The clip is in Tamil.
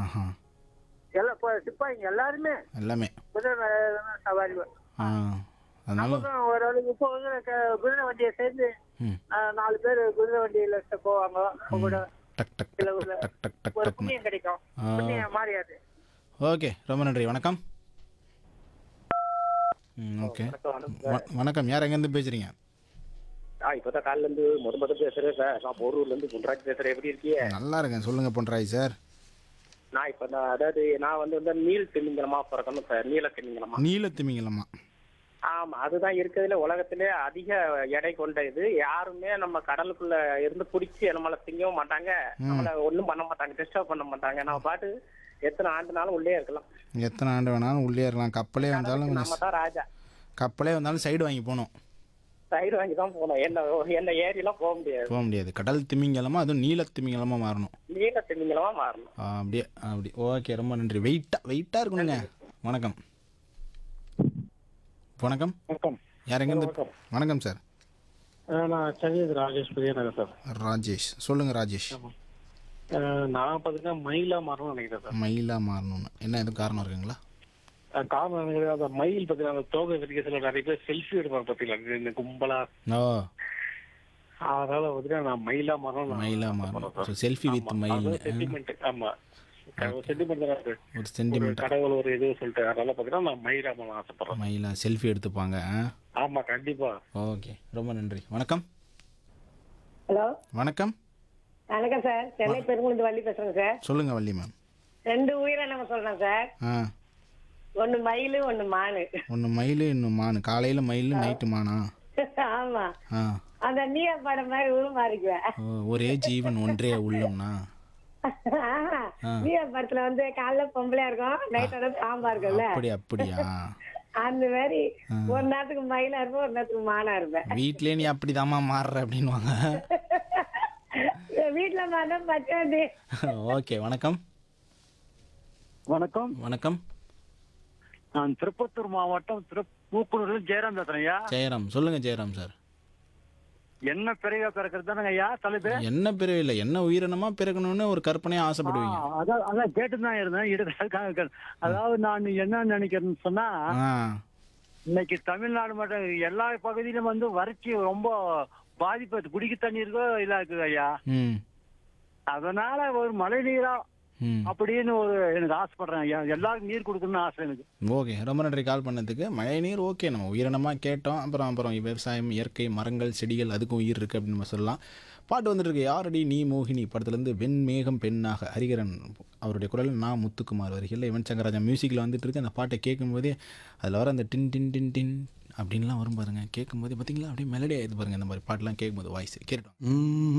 ஆஹா எல்லாம் இப்போ சிப்பாயிங்க எல்லாருமே எல்லாமே குதிரை மேல தான் சவாரி வ- ஆ அதனால நமக்கும் ஓரளவுக்கு இப்போ வந்து க- குதிரை வண்டியை சேர்ந்து ம் ஆஹ், நாலு பேர் குதிரை வண்டியில ச- போவாங்க அப்ப கூட டக் டக் சில டக் ஊர்ல டக் டக் டக் ஒரு டக்னு புண்ணியம் கிடைக்கும் ஆ. புண்ணியம் மாறியாது ஓகே ரொம்ப நன்றி வணக்கம் ம் ஓகே வ- வணக்கம் யார் எங்கேருந்து பேசுகிறீங்க ஆ இப்பதான் காலைல இருந்து முத முத பேசுறேன் சார் நான் போரூர்ல இருந்து குன்றாஜ் பேசுறேன் எப்படி இருக்கீங்க நல்லா இருக்கேன் சொல்லுங்கள் பொன்ராய் சார் நான் இப்ப நான் அதாவது நான் வந்து வந்து நீல் திமிங்கலமா பிறக்கணும் சார் நீல திமிங்கலமா நீல திமிங்கலமா ஆமா அதுதான் இருக்கிறதுல உலகத்திலே அதிக எடை கொண்ட இது யாருமே நம்ம கடலுக்குள்ள இருந்து பிடிச்சி நம்மள திங்கவும் மாட்டாங்க நம்மள ஒண்ணும் பண்ண மாட்டாங்க டிஸ்டர்ப் பண்ண மாட்டாங்க நம்ம பாட்டு எத்தனை ஆண்டுனாலும் உள்ளே இருக்கலாம் எத்தனை ஆண்டு வேணாலும் உள்ளே இருக்கலாம் கப்பலே வந்தாலும் நம்ம தான் ராஜா கப்பலே வந்தாலும் சைடு வாங்கி போகணும் சைடு வாங்கி தான் போகணும் என்ன என்ன ஏரியெல்லாம் போக முடியாது போக முடியாது கடல் திமிங்கலமா அதுவும் நீல திமிங்கலமா மாறணும் நீல திமிங்கலமா மாறணும் ஆ, அப்படியே அப்படி ஓகே ரொம்ப நன்றி வெயிட்டாக வெயிட்டாக இருக்கணுங்க வணக்கம் வணக்கம் வணக்கம் யார் எங்கேருந்து வணக்கம் சார் அஹ் நான் சென்னை ராஜேஷ் பெரியநகர் சார் ராஜேஷ் சொல்லுங்கள் ராஜேஷ் அஹ் நான் பார்த்தீங்கன்னா மயிலா மரம்னு நினைக்கிறேன் சார் மயிலா மாறணும்னு என்ன எதுவும் காரணம் இருக்குங்களா அஹ் காரணம் எனக்கு அந்த மயில் பார்த்தீங்கன்னா அந்த தோகை விரிக்க சில நிறைய பேர் செல்ஃபி எடுப்பாங்க பார்த்தீங்களா இந்த கும்பலா ஓ அதனால பார்த்தீங்கன்னா நான் மயிலா மரம் மயிலா மாறணும் செல்ஃபி வித் மயில் சென்டிமெண்ட் ஆமா சென்டிமெண்ட் தான் அது. ஒரு ஒரு சென்டிமெண்ட் கடவுள் ஒரு இது சொல்லிட்டு அதனால பார்த்தீங்கன்னா நான் மயிலா மரம் ஆசைப்படுறேன் மயிலா செல்ஃபி எடுத்துப்பாங்க ஆ ஆமா கண்டிப்பா ஓகே ரொம்ப நன்றி வணக்கம் ஹலோ வணக்கம் வணக்கம் சார் சென்னை பெருங்குளத்து வள்ளி பேசுறேங்க சார் சொல்லுங்கள் வள்ளி மேம் ரெண்டு உயிரை நம்ம சொல்றோம் சார் ஆ ஒன்னு மயில் ஒன்னு மானு ஒன்று மயில் இன்னும் மானு காலையில் மயில் நைட்டு மானா ஆமா ஆ அந்த நீயா படம் மாதிரி உருமாறிக்குவேன் ஓ, ஒரே ஜீவன் ஒன்றே உள்ளம்னா நீயா படத்துல வந்து காலைல பொம்பளையா இருக்கும் நைட்டோட பாம்பா இருக்கும்ல அப்படி அப்படியா அந்த மாதிரி ஒரு நேரத்துக்கு மயிலா இருப்பேன் ஒரு நேரத்துக்கு மானா இருப்பேன் வீட்லயே நீ அப்படிதாம்மா மாறுற அப்படின்வாங்க வீட்டுல மாறினா பச்சாண்டி ஓகே வணக்கம் வணக்கம் வணக்கம் நான் திருப்பத்தூர் மாவட்டம் திரு மூக்குனூர்ல ஜெயராம் பேசுறேன் ஐயா ஜெயராம் சொல்லுங்க ஜெயராம் சார் என்ன பிறவியா பிறக்கிறது தானங்க ஐயா தலைப்பு என்ன பிறவில்லை என்ன உயிரினமா பிறக்கணும்னு ஒரு கற்பனையா ஆசைப்படுவீங்க அதான் அதான் கேட்டு தான் இருந்தேன் இடுக்க அதாவது நான் என்ன நினைக்கிறேன்னு சொன்னா ஆ இன்னைக்கு தமிழ்நாடு மட்டும் எல்லா பகுதியிலும் வந்து வறட்சி ரொம்ப பாதிப்பு குடிக்க தண்ணி இருக்கோ இல்ல இருக்குது ஐயா ம் அதனால ஒரு மழை நீரா ம் அப்படின்னு ஒரு எனக்கு ஆசைப்படுறேன் ஐயா எல்லாருக்கும் நீர் கொடுக்கணும்னு ஆசை எனக்கு ஓகே ரொம்ப நன்றி கால் பண்ணதுக்கு மழை நீர் ஓகே நம்ம உயிரினமாக கேட்டோம் அப்புறம் அப்புறம் விவசாயம் இயற்கை மரங்கள் செடிகள் அதுக்கும் உயிர் இருக்குது அப்படின்னு நம்ம சொல்லலாம் பாட்டு வந்துட்டு இருக்கு யாரடி நீ மோகினி படத்துலேருந்து வெண்மேகம் பெண்ணாக ஹரிகரன் அவருடைய குரல் நான் முத்துக்குமார் வரிகளில் யுவன் சங்கர் ராஜா மியூசிக்கில் வந்துட்டு இருக்கு அந்த பாட்டை கேட்கும்போதே அதில் வர அந்த டின் டின் டின் டின் அப்படின்லாம் வரும் பாருங்க கேட்கும்போது பார்த்தீங்களா அப்படியே மெலடி ஆயிடுது பாருங்க இந்த மாதிரி பாட்டெலாம் கேட்கும்போது வாய்ஸ் கேட்டோம்